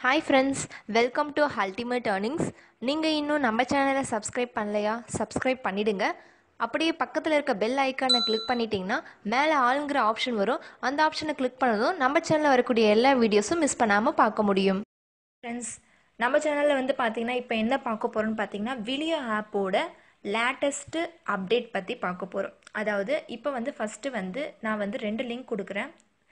hi friends welcome to ultimate earnings நீங்கள் இன்னும் நம்ம சேனலை சப்ஸ்கிரைப் பண்ணலையா சப்ஸ்கிரைப் பண்ணிடுங்க அப்படியே பக்கத்தில் இருக்க பெல் ஐக்கானை கிளிக் பண்ணிட்டீங்கன்னா மேலே ஆளுங்கிற ஆப்ஷன் வரும் அந்த ஆப்ஷனை கிளிக் பண்ணதும் நம்ம சேனலில் வரக்கூடிய எல்லா வீடியோஸும் மிஸ் பண்ணாமல் பார்க்க முடியும் ஃப்ரெண்ட்ஸ் நம்ம சேனலில் வந்து பார்த்தீங்கன்னா இப்போ என்ன பார்க்க போகிறோம்னு பார்த்தீங்கன்னா விலியோ ஆப்போட லேட்டஸ்ட்டு அப்டேட் பற்றி பார்க்க போகிறோம் அதாவது இப்போ வந்து ஃபஸ்ட்டு வந்து நான் வந்து ரெண்டு லிங்க் கொடுக்குறேன்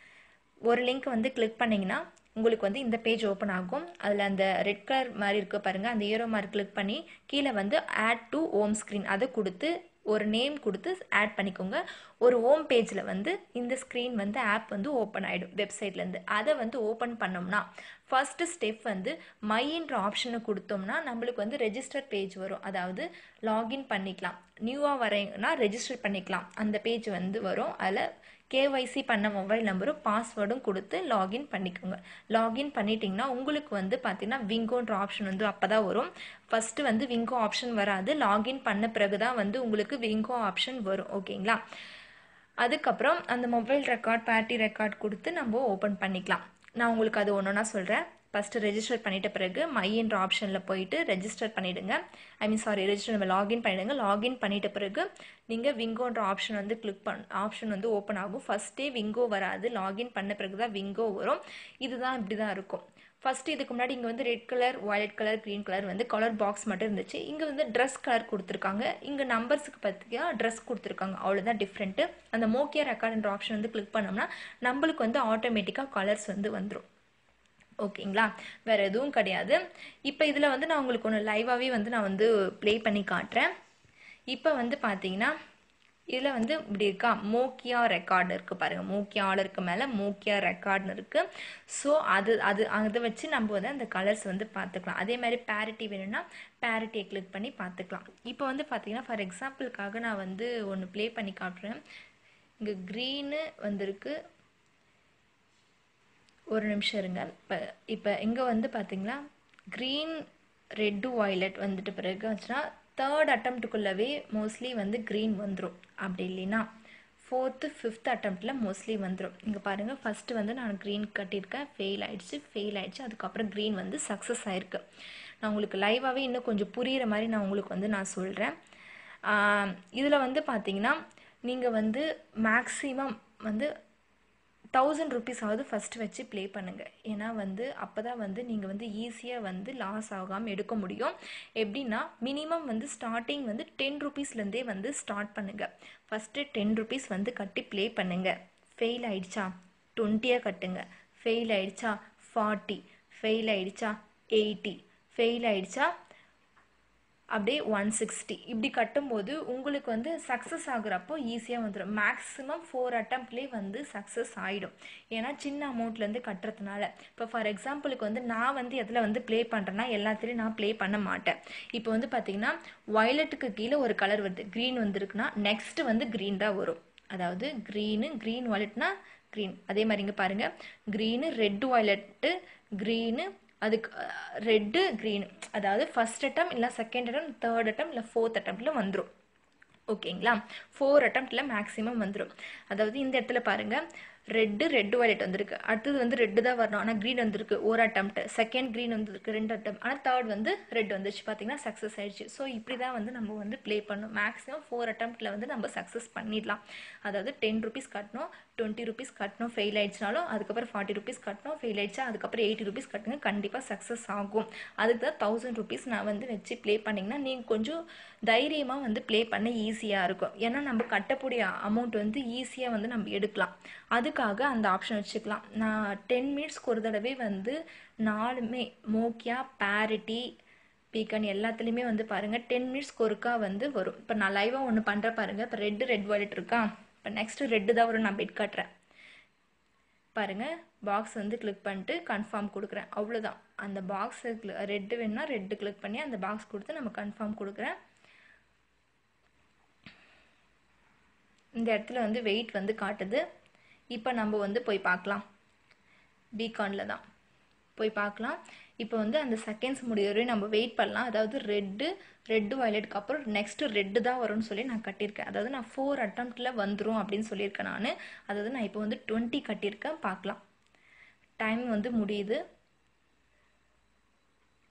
ஒரு லிங்க் வந்து கிளிக் பண்ணிங்கன்னா உங்களுக்கு வந்து இந்த பேஜ் ஓப்பன் ஆகும் அதில் அந்த ரெட் கலர் மாதிரி இருக்க பாருங்கள் அந்த ஏரோ மாதிரி கிளிக் பண்ணி கீழே வந்து ஆட் டு ஹோம் ஸ்க்ரீன் அதை கொடுத்து ஒரு நேம் கொடுத்து ஆட் பண்ணிக்கோங்க ஒரு ஹோம் பேஜில் வந்து இந்த ஸ்க்ரீன் வந்து ஆப் வந்து ஓப்பன் ஆகிடும் வெப்சைட்லேருந்து அதை வந்து ஓப்பன் பண்ணோம்னா ஃபஸ்ட்டு ஸ்டெப் வந்து மைன்ற ஆப்ஷனை கொடுத்தோம்னா நம்மளுக்கு வந்து ரெஜிஸ்டர் பேஜ் வரும் அதாவது லாகின் பண்ணிக்கலாம் நியூவாக வரீங்கன்னா ரெஜிஸ்டர் பண்ணிக்கலாம் அந்த பேஜ் வந்து வரும் அதில் கேஒய்சி பண்ண மொபைல் நம்பரும் பாஸ்வேர்டும் கொடுத்து லாகின் பண்ணிக்கோங்க லாகின் பண்ணிட்டீங்கன்னா உங்களுக்கு வந்து பார்த்தீங்கன்னா விங்கோன்ற ஆப்ஷன் வந்து அப்போ தான் வரும் ஃபஸ்ட்டு வந்து விங்கோ ஆப்ஷன் வராது லாகின் பண்ண பிறகு தான் வந்து உங்களுக்கு விங்கோ ஆப்ஷன் வரும் ஓகேங்களா அதுக்கப்புறம் அந்த மொபைல் ரெக்கார்ட் பேட்டி ரெக்கார்ட் கொடுத்து நம்ம ஓப்பன் பண்ணிக்கலாம் நான் உங்களுக்கு அது ஒன்று ஒன்றா சொல்கிறேன் ஃபஸ்ட்டு ரெஜிஸ்டர் பண்ணிட்ட பிறகு மைன்ற ஆப்ஷனில் போயிட்டு ரெஜிஸ்டர் பண்ணிவிடுங்க ஐ மீன் சாரி ரெஜிஸ்டர் நம்ம லாகின் பண்ணிவிடுங்க லாகின் பண்ணிட்ட பிறகு நீங்கள் விங்கோன்ற ஆப்ஷன் வந்து கிளிக் பண் ஆப்ஷன் வந்து ஓப்பன் ஆகும் ஃபஸ்ட்டே விங்கோ வராது லாகின் பண்ண பிறகு தான் விங்கோ வரும் இதுதான் இப்படி தான் இருக்கும் ஃபஸ்ட்டு இதுக்கு முன்னாடி இங்கே வந்து red colour violet colour green colour வந்து கலர் பாக்ஸ் மட்டும் இருந்துச்சு இங்கே வந்து ட்ரெஸ் கலர் கொடுத்துருக்காங்க இங்கே நம்பர்ஸுக்கு பார்த்தியா ட்ரெஸ் கொடுத்துருக்காங்க அவ்வளோதான் டிஃப்ரெண்ட்டு அந்த மோக்கியா ரெக்கார்டுன்ற ஆப்ஷன் வந்து கிளிக் பண்ணோம்னா நம்மளுக்கு வந்து ஆட்டோமேட்டிக்காக கலர்ஸ் வந்து வந்துடும் ஓகேங்களா வேறு எதுவும் கிடையாது இப்போ இதில் வந்து நான் உங்களுக்கு ஒன்று லைவாகவே வந்து நான் வந்து ப்ளே பண்ணி காட்டுறேன் இப்போ வந்து பார்த்தீங்கன்னா இதில் வந்து இப்படி இருக்கா மோக்கியா ரெக்கார்டு இருக்குது பாருங்கள் மோக்கியா ஆர்டருக்கு மேலே மோக்கியா ரெக்கார்டுன்னு இருக்குது ஸோ அது அது அதை வச்சு நம்ம வந்து அந்த கலர்ஸ் வந்து பார்த்துக்கலாம் அதே மாதிரி பேரிட்டி வேணும்னா பேரிட்டியை கிளிக் பண்ணி பார்த்துக்கலாம் இப்போ வந்து பார்த்தீங்கன்னா ஃபார் எக்ஸாம்பிளுக்காக நான் வந்து ஒன்று ப்ளே பண்ணி காட்டுறேன் இங்கே க்ரீனு வந்திருக்கு ஒரு நிமிஷம் இருங்க இப்போ இப்போ இங்கே வந்து பார்த்தீங்களா க்ரீன் ரெட்டு வயலட் வந்துட்டு பிறகு வச்சுன்னா தேர்ட் அட்டம்ப்ட்டுக்குள்ளவே மோஸ்ட்லி வந்து க்ரீன் வந்துடும் அப்படி இல்லைன்னா ஃபோர்த்து ஃபிஃப்த் அட்டம்ப்டில் மோஸ்ட்லி வந்துடும் இங்கே பாருங்கள் ஃபஸ்ட்டு வந்து நான் க்ரீன் கட்டியிருக்கேன் ஃபெயில் ஆகிடுச்சு ஃபெயில் ஆகிடுச்சு அதுக்கப்புறம் க்ரீன் வந்து சக்ஸஸ் ஆகிருக்கு நான் உங்களுக்கு லைவாகவே இன்னும் கொஞ்சம் புரிகிற மாதிரி நான் உங்களுக்கு வந்து நான் சொல்கிறேன் இதில் வந்து பார்த்தீங்கன்னா நீங்கள் வந்து மேக்ஸிமம் வந்து தௌசண்ட் ருபீஸாவது ஃபஸ்ட்டு வச்சு ப்ளே பண்ணுங்கள் ஏன்னா வந்து அப்போ தான் வந்து நீங்கள் வந்து ஈஸியாக வந்து லாஸ் ஆகாமல் எடுக்க முடியும் எப்படின்னா மினிமம் வந்து ஸ்டார்டிங் வந்து டென் ருபீஸ்லேருந்தே வந்து ஸ்டார்ட் பண்ணுங்கள் ஃபஸ்ட்டு டென் ருபீஸ் வந்து கட்டி ப்ளே பண்ணுங்கள் ஃபெயில் ஆயிடுச்சா டுவெண்ட்டியாக கட்டுங்க ஃபெயில் ஆயிடுச்சா ஃபார்ட்டி ஃபெயில் ஆயிடுச்சா எயிட்டி ஃபெயில் ஆயிடுச்சா அப்படியே ஒன் சிக்ஸ்டி இப்படி கட்டும்போது உங்களுக்கு வந்து சக்ஸஸ் ஆகுறப்போ ஈஸியாக வந்துடும் மேக்ஸிமம் ஃபோர் அட்டம்ப்ட்லேயே வந்து சக்ஸஸ் ஆகிடும் ஏன்னா சின்ன அமௌண்ட்லேருந்து கட்டுறதுனால இப்போ ஃபார் எக்ஸாம்பிளுக்கு வந்து நான் வந்து எதில் வந்து ப்ளே பண்ணுறேன்னா எல்லாத்துலேயும் நான் ப்ளே பண்ண மாட்டேன் இப்போ வந்து பார்த்தீங்கன்னா வயலட்டுக்கு கீழே ஒரு கலர் வருது க்ரீன் வந்திருக்குன்னா நெக்ஸ்ட்டு வந்து க்ரீன் தான் வரும் அதாவது க்ரீனு க்ரீன் வயலட்னா க்ரீன் அதே மாதிரி இங்கே பாருங்கள் க்ரீனு ரெட்டு வயலட்டு க்ரீனு அதுக்கு ரெட்டு க்ரீன் அதாவது ஃபஸ்ட் அட்டம் இல்லை செகண்ட் அட்டம் தேர்ட் அட்டம் இல்லை ஃபோர்த் அட்டம்ப்டில் வந்துடும் ஓகேங்களா ஃபோர் அட்டம்ப்டில் மேக்ஸிமம் வந்துடும் அதாவது இந்த இடத்துல பாருங்கள் ரெட்டு ரெட்டு வயலட் வந்திருக்கு அடுத்தது வந்து ரெட்டு தான் வரணும் ஆனால் க்ரீன் வந்திருக்கு ஒரு அட்டம்ப்ட் செகண்ட் க்ரீன் வந்திருக்கு ரெண்டு அட்டம் ஆனால் தேர்ட் வந்து ரெட் வந்துச்சு பார்த்தீங்கன்னா சக்ஸஸ் ஆயிடுச்சு ஸோ இப்படி தான் வந்து நம்ம வந்து ப்ளே பண்ணணும் மேக்ஸிமம் ஃபோர் அட்டம்ப்டில் வந்து நம்ம சக்ஸஸ் பண்ணிடலாம் அதாவது டென் ருபீஸ் கட்டணும் டுவெண்ட்டி ருபீஸ் கட்டணும் ஃபெயில் ஆயிடுச்சுனாலும் அதுக்கப்புறம் ஃபார்ட்டி ருபீஸ் கட்டணும் ஃபெயில் ஆயிடுச்சா அதுக்கப்புறம் எயிட்டி ருபீஸ் கட்டுங்க கண்டிப்பாக சக்ஸஸ் ஆகும் அதுக்கு தான் தௌசண்ட் ருபீஸ் நான் வந்து வச்சு ப்ளே பண்ணிங்கன்னா நீங்கள் கொஞ்சம் தைரியமாக வந்து ப்ளே பண்ண ஈஸியாக இருக்கும் ஏன்னா நம்ம கட்டக்கூடிய அமௌண்ட் வந்து ஈஸியாக வந்து நம்ம எடுக்கலாம் அதுக்காக அந்த ஆப்ஷன் வச்சுக்கலாம் நான் டென் மினிட்ஸ்க்கு ஒரு தடவை வந்து நாலுமே மோக்கியா பேரிட்டி பீக்கன் எல்லாத்துலேயுமே வந்து பாருங்கள் டென் மினிட்ஸ்க்கு ஒருக்கா வந்து வரும் இப்போ நான் லைவாக ஒன்று பண்ணுற பாருங்கள் இப்போ ரெட்டு ரெட் வாலெட் இருக்கா இப்போ நெக்ஸ்ட்டு ரெட்டு தான் வரும் நான் பெட் காட்டுறேன் பாருங்கள் பாக்ஸ் வந்து கிளிக் பண்ணிட்டு கன்ஃபார்ம் கொடுக்குறேன் அவ்வளோதான் அந்த பாக்ஸு ரெட்டு வேணுன்னா ரெட்டு கிளிக் பண்ணி அந்த பாக்ஸ் கொடுத்து நம்ம கன்ஃபார்ம் கொடுக்குறேன் இந்த இடத்துல வந்து வெயிட் வந்து காட்டுது இப்போ நம்ம வந்து போய் பார்க்கலாம் பீகானில் தான் போய் பார்க்கலாம் இப்போ வந்து அந்த செகண்ட்ஸ் முடிய வரையும் நம்ம வெயிட் பண்ணலாம் அதாவது ரெட்டு ரெட்டு வயலட்டுக்கு அப்புறம் நெக்ஸ்ட்டு ரெட்டு தான் வரும்னு சொல்லி நான் கட்டியிருக்கேன் அதாவது நான் ஃபோர் அட்டம்ப்டில் வந்துடும் அப்படின்னு சொல்லியிருக்கேன் நான் அதாவது நான் இப்போ வந்து டுவெண்ட்டி கட்டியிருக்கேன் பார்க்கலாம் டைம் வந்து முடியுது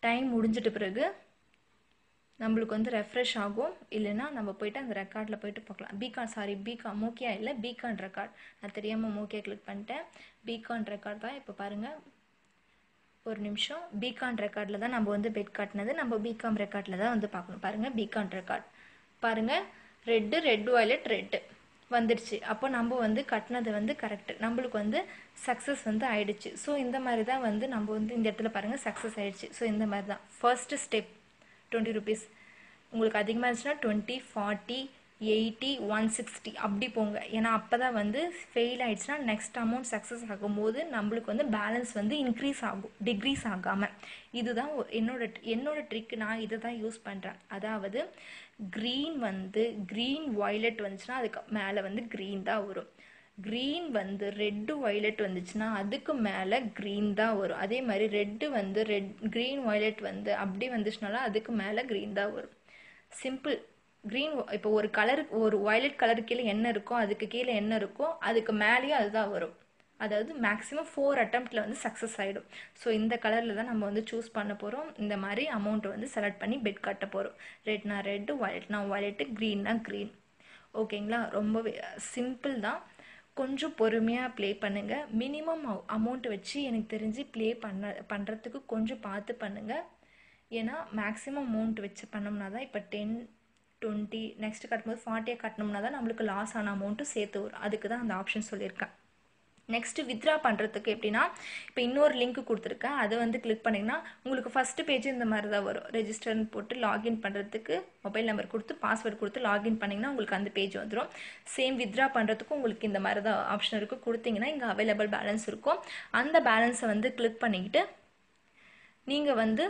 டைம் முடிஞ்சிட்ட பிறகு நம்மளுக்கு வந்து ரெஃப்ரெஷ் ஆகும் இல்லைன்னா நம்ம போயிட்டு அந்த ரெக்கார்டில் போயிட்டு பார்க்கலாம் பிகான் சாரி பிகான் மோக்கியா இல்லை பிகான் ரெக்கார்ட் நான் தெரியாமல் மோக்கியா கிளிக் பண்ணிட்டேன் பிகான் ரெக்கார்ட் தான் இப்போ பாருங்கள் ஒரு நிமிஷம் பிகான் ரெக்கார்டில் தான் நம்ம வந்து பெட் காட்டினது நம்ம பிகாம் ரெக்கார்டில் தான் வந்து பார்க்கணும் பாருங்கள் பிகான் ரெக்கார்ட் பாருங்கள் ரெட்டு ரெட் வயலட் ரெட்டு வந்துடுச்சு அப்போ நம்ம வந்து கட்டினது வந்து கரெக்டு நம்மளுக்கு வந்து சக்ஸஸ் வந்து ஆயிடுச்சு ஸோ இந்த மாதிரி தான் வந்து நம்ம வந்து இந்த இடத்துல பாருங்கள் சக்ஸஸ் ஆயிடுச்சு ஸோ இந்த மாதிரி தான் ஃபர்ஸ்ட் ஸ்டெப் டுவெண்ட்டி ருபீஸ் உங்களுக்கு அதிகமாக இருந்துச்சுன்னா twenty forty eighty one sixty அப்படி போங்க ஏன்னா அப்போ தான் வந்து ஃபெயில் ஆயிடுச்சுன்னா நெக்ஸ்ட் அமௌண்ட் சக்ஸஸ் ஆகும்போது நம்மளுக்கு வந்து பேலன்ஸ் வந்து இன்க்ரீஸ் ஆகும் டிக்ரீஸ் ஆகாமல் இதுதான் ஒ- என்னோட என்னோட ட்ரிக் நான் இதை தான் யூஸ் பண்ணுறேன் அதாவது க்ரீன் வந்து க்ரீன் வயலட் வந்துச்சுன்னா அதுக்கு மேலே வந்து க்ரீன் தான் வரும் க்ரீன் வந்து ரெட்டு வயலட் வந்துச்சுன்னா அதுக்கு மேலே க்ரீன் தான் வரும் அதே மாதிரி ரெட்டு வந்து ரெட் க்ரீன் வயலட் வந்து அப்படி வந்துச்சுனாலும் அதுக்கு மேலே க்ரீன் தான் வரும் சிம்பிள் க்ரீன் இப்போ ஒரு கலருக்கு ஒரு வயலட் கலருக்கு கீழே என்ன இருக்கோ அதுக்கு கீழே என்ன இருக்கோ அதுக்கு மேலேயும் அதுதான் வரும் அதாவது மேக்ஸிமம் ஃபோர் அட்டம்ப்டில் வந்து சக்ஸஸ் ஆகிடும் ஸோ இந்த கலரில் தான் நம்ம வந்து சூஸ் பண்ண போகிறோம் இந்த மாதிரி அமௌண்ட்டை வந்து செலக்ட் பண்ணி பெட் கட்ட போகிறோம் ரெட்னா ரெட்டு வயலட்னா வயலட்டு க்ரீன்னா க்ரீன் ஓகேங்களா ரொம்பவே சிம்பிள் தான் கொஞ்சம் பொறுமையாக ப்ளே பண்ணுங்கள் மினிமம் அமௌண்ட் வச்சு எனக்கு தெரிஞ்சு ப்ளே பண்ண பண்ணுறதுக்கு கொஞ்சம் பார்த்து பண்ணுங்கள் ஏன்னா மேக்ஸிமம் அமௌண்ட் வச்சு பண்ணோம்னா தான் இப்போ டென் டுவெண்ட்டி நெக்ஸ்ட் கட்டும்போது ஃபார்ட்டியாக கட்டினோம்னா தான் நம்மளுக்கு லாஸ் ஆன அமௌண்ட்டும் சேர்த்து வரும் அதுக்கு தான் அந்த ஆப்ஷன் சொல்லியிருக்கேன் நெக்ஸ்ட் வித்ரா பண்ணுறதுக்கு எப்படின்னா இப்போ இன்னொரு லிங்க் கொடுத்துருக்கேன் அதை வந்து கிளிக் பண்ணிங்கன்னா உங்களுக்கு ஃபஸ்ட்டு பேஜ் இந்த மாதிரி தான் வரும் ரெஜிஸ்டர்னு போட்டு லாகின் பண்ணுறதுக்கு மொபைல் நம்பர் கொடுத்து பாஸ்வேர்டு கொடுத்து லாகின் பண்ணிங்கன்னா உங்களுக்கு அந்த பேஜ் வந்துடும் சேம் வித்ரா பண்ணுறதுக்கும் உங்களுக்கு இந்த மாதிரி தான் ஆப்ஷன் இருக்குது கொடுத்தீங்கன்னா இங்கே அவைலபிள் பேலன்ஸ் இருக்கும் அந்த பேலன்ஸை வந்து கிளிக் பண்ணிக்கிட்டு நீங்கள் வந்து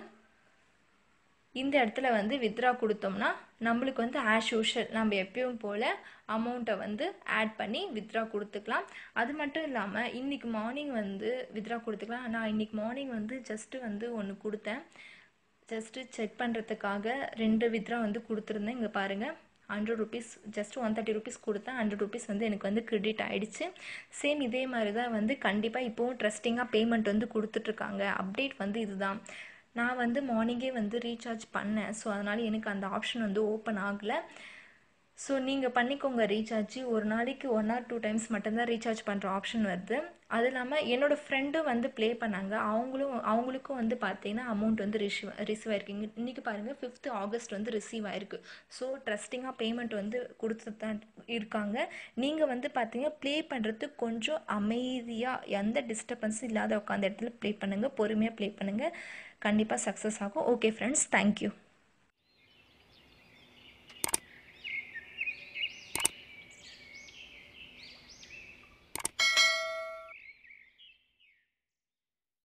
இந்த இடத்துல வந்து வித்ரா கொடுத்தோம்னா நம்மளுக்கு வந்து ஆஸ் யூஷுவல் நம்ம எப்பயும் போல் அமௌண்ட்டை வந்து ஆட் பண்ணி வித்ரா கொடுத்துக்கலாம் அது மட்டும் இல்லாமல் இன்றைக்கி மார்னிங் வந்து வித்ரா கொடுத்துக்கலாம் நான் இன்றைக்கி மார்னிங் வந்து ஜஸ்ட்டு வந்து ஒன்று கொடுத்தேன் ஜஸ்ட்டு செக் பண்ணுறதுக்காக ரெண்டு வித்ரா வந்து கொடுத்துருந்தேன் இங்கே பாருங்கள் hundred rupees just one thirty rupees கொடுத்தேன் ஹண்ட்ரட் ருபீஸ் வந்து எனக்கு வந்து கிரெடிட் ஆயிடுச்சு சேம் இதே மாதிரி தான் வந்து கண்டிப்பாக இப்போவும் ட்ரஸ்டிங்காக பேமெண்ட் வந்து கொடுத்துட்ருக்காங்க அப்டேட் வந்து இதுதான் நான் வந்து மார்னிங்கே வந்து ரீசார்ஜ் பண்ணேன் ஸோ அதனால் எனக்கு அந்த ஆப்ஷன் வந்து ஓப்பன் ஆகலை ஸோ நீங்கள் பண்ணிக்கோங்க ரீசார்ஜ் ஒரு நாளைக்கு ஒன் ஆர் டூ டைம்ஸ் மட்டும்தான் ரீசார்ஜ் பண்ணுற ஆப்ஷன் வருது அது இல்லாமல் என்னோட ஃப்ரெண்டும் வந்து ப்ளே பண்ணாங்க அவங்களும் அவங்களுக்கும் வந்து பார்த்தீங்கன்னா அமௌண்ட் வந்து ரிசீவ் ரிசீவ் ஆயிருக்குங்க இன்றைக்கி பாருங்கள் ஃபிஃப்த் ஆகஸ்ட் வந்து ரிசீவ் ஆயிருக்கு ஸோ ட்ரஸ்டிங்காக பேமெண்ட் வந்து கொடுத்துட்டு தான் இருக்காங்க நீங்கள் வந்து பார்த்தீங்க ப்ளே பண்ணுறது கொஞ்சம் அமைதியாக எந்த டிஸ்டர்பன்ஸும் இல்லாத உட்காந்த இடத்துல ப்ளே பண்ணுங்கள் பொறுமையாக ப்ளே பண்ணுங்கள் கண்டிப்பாக சக்ஸஸ் ஆகும் ஓகே ஃப்ரெண்ட்ஸ் தேங்க்யூ